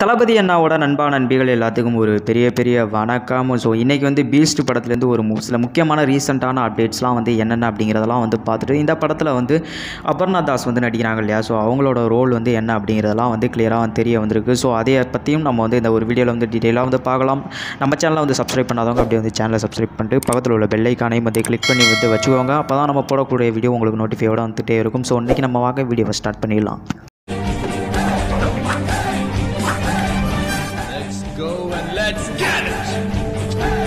தளபதி அண்ணாவோட நண்பா நண்பிகள் எல்லாத்துக்கும் ஒரு பெரிய பெரிய வணக்கம் ஸோ இன்றைக்கி வந்து பீஸ்ட் படத்துலேருந்து ஒரு மு- சில முக்கியமான ரீசெண்டான அப்டேட்ஸ்லாம் வந்து என்னென்ன அப்படிங்கிறதெல்லாம் வந்து பார்த்துட்டு இந்த படத்தில் வந்து அபர்ணா தாஸ் வந்து நடிக்கிறாங்க இல்லையா ஸோ அவங்களோட ரோல் வந்து என்ன அப்படிங்கிறதெல்லாம் வந்து கிளியராக வந்து தெரிய வந்திருக்கு ஸோ அதை பற்றியும் நம்ம வந்து இந்த ஒரு வீடியோவில் வந்து டீட்டெயிலாக வந்து பார்க்கலாம் நம்ம சேனலை வந்து சப்ஸ்கிரைப் பண்ணாதவங்க அப்படியே வந்து சேனலை சப்ஸ்கிரைப் பண்ணிட்டு பக்கத்தில் உள்ள பெல் ஐக்கானையும் வந்து கிளிக் பண்ணி வந்து வச்சுக்கோங்க அப்போ தான் நம்ம போடக்கூடிய வீடியோ உங்களுக்கு நோட்டிஃபையோட வந்துட்டே இருக்கும் ஸோ இன்றைக்கி நம்ம வாங்க வீடியோவை ஸ்டார்ட் பண்ணிடலாம் Let's go and let's get it!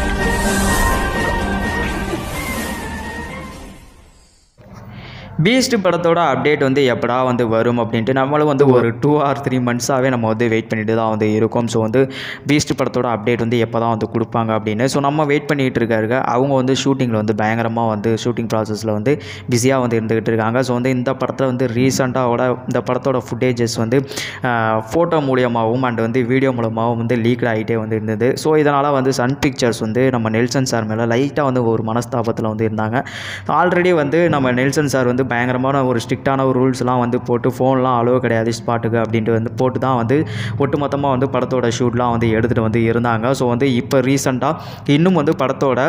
Beast படத்தோட அப்டேட் வந்து எப்படா வந்து வரும் அப்படின்ட்டு நம்மளும் வந்து ஒரு டூ ஆர் த்ரீ மந்த்ஸாகவே நம்ம வந்து வெயிட் பண்ணிட்டு தான் வந்து இருக்கோம் ஸோ வந்து பீஸ்ட் படத்தோட அப்டேட் வந்து எப்போ தான் வந்து கொடுப்பாங்க அப்படின்னு ஸோ நம்ம வெயிட் பண்ணிகிட்டு இருக்காருங்க அவங்க வந்து ஷூட்டிங்கில் வந்து பயங்கரமாக வந்து ஷூட்டிங் ப்ராசஸில் வந்து பிஸியாக வந்து இருந்துக்கிட்டு இருக்காங்க ஸோ வந்து இந்த படத்தில் வந்து ரீசெண்டாக இந்த படத்தோட ஃபுட்டேஜஸ் வந்து ஃபோட்டோ மூலியமாகவும் அண்ட் வந்து வீடியோ மூலமாகவும் வந்து லீக் ஆகிட்டே வந்து இருந்தது ஸோ இதனால் வந்து சன் பிக்சர்ஸ் வந்து நம்ம நெல்சன் சார் மேலே லைட்டாக வந்து ஒரு மனஸ்தாபத்தில் வந்து இருந்தாங்க ஆல்ரெடி வந்து நம்ம நெல்சன் சார் வந்து பயங்கரமான ஒரு ஸ்ட்ரிக்டான ஒரு ரூல்ஸ்லாம் வந்து போட்டு ஃபோன்லாம் அலோவ் கிடையாது ஸ்பாட்டுக்கு அப்படின்ட்டு வந்து போட்டு தான் வந்து ஒட்டுமொத்தமாக வந்து படத்தோட ஷூட்லாம் வந்து எடுத்துகிட்டு வந்து இருந்தாங்க ஸோ வந்து இப்போ ரீசெண்டாக இன்னும் வந்து படத்தோட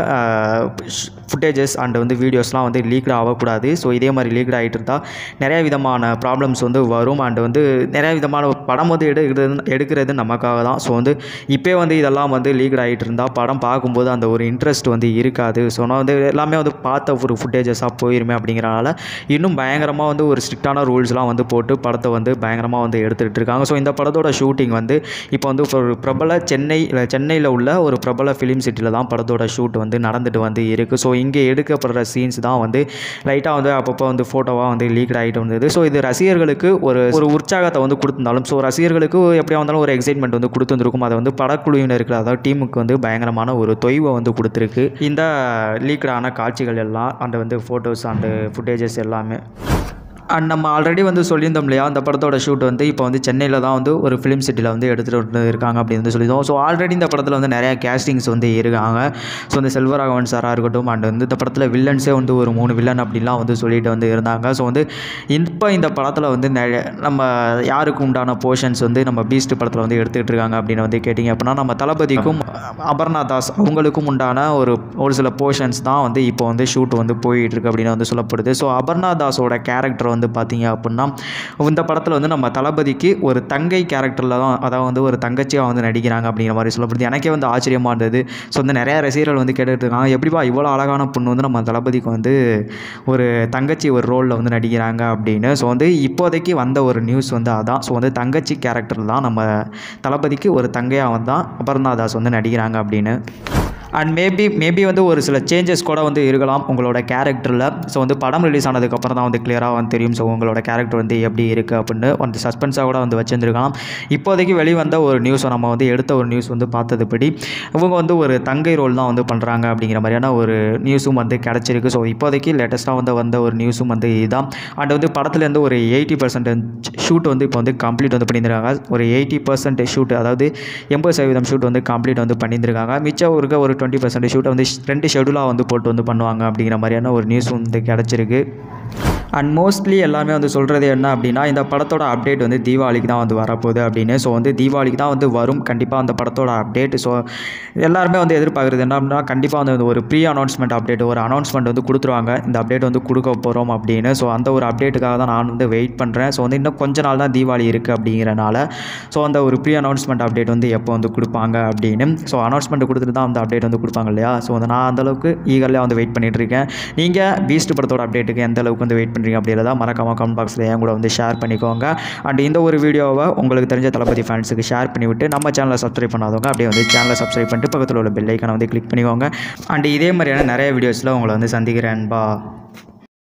ஃபுட்டேஜஸ் அண்ட் வந்து வீடியோஸ்லாம் வந்து லீக்ட் ஆகக்கூடாது ஸோ இதே மாதிரி லீக்ட் ஆகிட்டு இருந்தால் நிறைய விதமான ப்ராப்ளம்ஸ் வந்து வரும் அண்ட் வந்து நிறைய விதமான படம் வந்து எடுக்கிறது எடுக்கிறது நமக்காக தான் ஸோ வந்து இப்போ வந்து இதெல்லாம் வந்து லீக்ட் ஆகிட்டு இருந்தால் படம் பார்க்கும்போது அந்த ஒரு இன்ட்ரெஸ்ட் வந்து இருக்காது ஸோ நான் வந்து எல்லாமே வந்து பார்த்த ஒரு ஃபுட்டேஜஸாக போயிருமே அப்படிங்கிறனால இன்னும் பயங்கரமாக வந்து ஒரு ஸ்ட்ரிக்டான ரூல்ஸ்லாம் வந்து போட்டு படத்தை வந்து பயங்கரமாக வந்து எடுத்துகிட்டு இருக்காங்க ஸோ இந்த படத்தோட ஷூட்டிங் வந்து இப்போ வந்து ஒரு பிரபல சென்னை சென்னையில் உள்ள ஒரு பிரபல ஃபிலிம் சிட்டியில் தான் படத்தோட ஷூட் வந்து நடந்துட்டு வந்து இருக்குது ஸோ இங்கே எடுக்கப்படுற சீன்ஸ் தான் வந்து லைட்டாக வந்து அப்பப்போ வந்து ஃபோட்டோவாக வந்து லீக் ஆகிட்டு வந்தது ஸோ இது ரசிகர்களுக்கு ஒரு ஒரு உற்சாகத்தை வந்து கொடுத்திருந்தாலும் ஸோ ரசிகர்களுக்கு எப்படியா இருந்தாலும் ஒரு எக்ஸைட்மெண்ட் வந்து கொடுத்துருந்துருக்கும் அதை வந்து படக்குழுவினருக்கு அதாவது டீமுக்கு வந்து பயங்கரமான ஒரு தொய்வை வந்து கொடுத்துருக்கு இந்த லீக்கடான காட்சிகள் எல்லாம் அந்த வந்து ஃபோட்டோஸ் அண்டு ஃபுட்டேஜஸ் எல்லாமே அண்ட் நம்ம ஆல்ரெடி வந்து சொல்லியிருந்தோம் இல்லையா அந்த படத்தோட ஷூட் வந்து இப்போ வந்து சென்னையில் தான் வந்து ஒரு ஃபிலிம் சிட்டியில் வந்து எடுத்துகிட்டு வந்து இருக்காங்க அப்படின்னு வந்து சொல்லியிருந்தோம் ஸோ ஆல்ரெடி இந்த படத்தில் வந்து நிறையா கேஸ்டிங்ஸ் வந்து இருக்காங்க ஸோ இந்த செல்வராகவன் சாராக இருக்கட்டும் அண்ட் வந்து இந்த படத்தில் வில்லன்ஸே வந்து ஒரு மூணு வில்லன் அப்படின்லாம் வந்து சொல்லிட்டு வந்து இருந்தாங்க ஸோ வந்து இப்போ இந்த படத்தில் வந்து நிறைய நம்ம யாருக்கு உண்டான போர்ஷன்ஸ் வந்து நம்ம பீஸ்ட் படத்தில் வந்து எடுத்துக்கிட்டு இருக்காங்க அப்படின்னு வந்து கேட்டிங்க அப்படின்னா நம்ம தளபதிக்கும் அபர்ணா தாஸ் அவங்களுக்கும் உண்டான ஒரு ஒரு சில போர்ஷன்ஸ் தான் வந்து இப்போ வந்து ஷூட் வந்து போயிட்டு இருக்கு அப்படின்னு வந்து சொல்லப்படுது ஸோ அபர்ணா தாஸோட கேரக்டர் வந்து பார்த்தீங்க அப்படின்னா இந்த படத்தில் வந்து நம்ம தளபதிக்கு ஒரு தங்கை கேரக்டரில் தான் அதாவது வந்து ஒரு தங்கச்சியாக வந்து நடிக்கிறாங்க அப்படிங்கிற மாதிரி சொல்லப்படுது எனக்கே வந்து ஆச்சரியமாக இருந்தது ஸோ வந்து நிறைய ரசிகர்கள் வந்து கேட்டுட்டு இருக்காங்க எப்படிப்பா இவ்வளோ அழகான பொண்ணு வந்து நம்ம தளபதிக்கு வந்து ஒரு தங்கச்சி ஒரு ரோலில் வந்து நடிக்கிறாங்க அப்படின்னு ஸோ வந்து இப்போதைக்கு வந்த ஒரு நியூஸ் வந்து அதான் ஸோ வந்து தங்கச்சி கேரக்டர் தான் நம்ம தளபதிக்கு ஒரு தங்கையாக வந்து தான் அபர்ணா தாஸ் வந்து நடிக்கிறாங்க அப்படின்னு அண்ட் மேபி மேபி வந்து ஒரு சில சேஞ்சஸ் கூட வந்து இருக்கலாம் உங்களோட கேரக்டரில் ஸோ வந்து படம் ரிலீஸ் ஆனதுக்கப்புறம் தான் வந்து கிளியராக வந்து தெரியும் ஸோ உங்களோட கேரக்டர் வந்து எப்படி இருக்குது அப்படின்னு வந்து சஸ்பென்ஸாக கூட வந்து வச்சுருந்துருக்கலாம் இப்போதைக்கு வெளிவந்த ஒரு நியூஸை நம்ம வந்து எடுத்த ஒரு நியூஸ் வந்து பார்த்ததுபடி இவங்க வந்து ஒரு தங்கை ரோல் தான் வந்து பண்ணுறாங்க அப்படிங்கிற மாதிரியான ஒரு நியூஸும் வந்து கிடச்சிருக்கு ஸோ இப்போதைக்கு லேட்டஸ்ட்டாக வந்து வந்த ஒரு நியூஸும் வந்து இதுதான் அண்ட் வந்து படத்துலேருந்து ஒரு எயிட்டி பர்சன்ட் ஷூட் வந்து இப்போ வந்து கம்ப்ளீட் வந்து பண்ணியிருக்காங்க ஒரு எயிட்டி பர்சன்ட் ஷூட் அதாவது எண்பது சதவீதம் ஷூட் வந்து கம்ப்ளீட் வந்து பண்ணியிருக்காங்க மிச்சம் இருக்க ஒரு டுவெண்ட்டி பர்சன்ட் ஷூட்டை வந்து ரெண்டு ஷெடியூலாக வந்து போட்டு வந்து பண்ணுவாங்க அப்படிங்கிற மாதிரியான ஒரு நியூஸ் வந்து கிடச்சிருக்கு அண்ட் மோஸ்ட்லி எல்லாமே வந்து சொல்கிறது என்ன அப்படின்னா இந்த படத்தோட அப்டேட் வந்து தீபாவளிக்கு தான் வந்து வரப்போகுது அப்படின்னு ஸோ வந்து தீபாவளிக்கு தான் வந்து வரும் கண்டிப்பாக அந்த படத்தோட அப்டேட் ஸோ எல்லாருமே வந்து எதிர்பார்க்குறது என்ன அப்படின்னா கண்டிப்பாக வந்து ஒரு ப்ரீ அனௌன்ஸ்மெண்ட் அப்டேட் ஒரு அனௌன்ஸ்மெண்ட் வந்து கொடுத்துருவாங்க இந்த அப்டேட் வந்து கொடுக்க போகிறோம் அப்படின்னு ஸோ அந்த ஒரு அப்டேட்டுக்காக தான் நான் வந்து வெயிட் பண்ணுறேன் ஸோ வந்து இன்னும் கொஞ்ச நாள் தான் தீபாவளி இருக்குது அப்படிங்கிறனால ஸோ அந்த ஒரு ப்ரீ அனௌன்ஸ்மெண்ட் அப்டேட் வந்து எப்போ வந்து கொடுப்பாங்க அப்படின்னு ஸோ அனௌன்ஸ்மெண்ட் கொடுத்துட்டு தான் அந்த அப்டேட் வந்து கொடுப்பாங்க இல்லையா ஸோ வந்து நான் அந்தளவுக்கு ஈகர்லியாக வந்து வெயிட் பண்ணிட்டு இருக்கேன் நீங்கள் பீஸ்ட் படத்தோட அப்டேட்டுக்கு எந்த அளவுக்கு வந்து வெயிட் பண்ணுறீங்க அப்படின்றத மறக்காம கமெண்ட் பாக்ஸில் என் கூட வந்து ஷேர் பண்ணிக்கோங்க அண்ட் இந்த ஒரு வீடியோவை உங்களுக்கு தெரிஞ்ச தளபதி ஃபேன்ஸுக்கு ஷேர் பண்ணிவிட்டு நம்ம சேனலை சப்ஸ்கிரைப் பண்ணாதவங்க அப்படியே வந்து சேனலை சப்ஸ்கிரைப் பண்ணிட்டு பக்கத்தில் உள்ள பெல் ஐக்கானை வந்து கிளிக் பண்ணிக்கோங்க அண்ட் இதே மாதிரியான நிறைய வீடியோஸில் உங்களை வந்து சந்திக்கிறேன்பா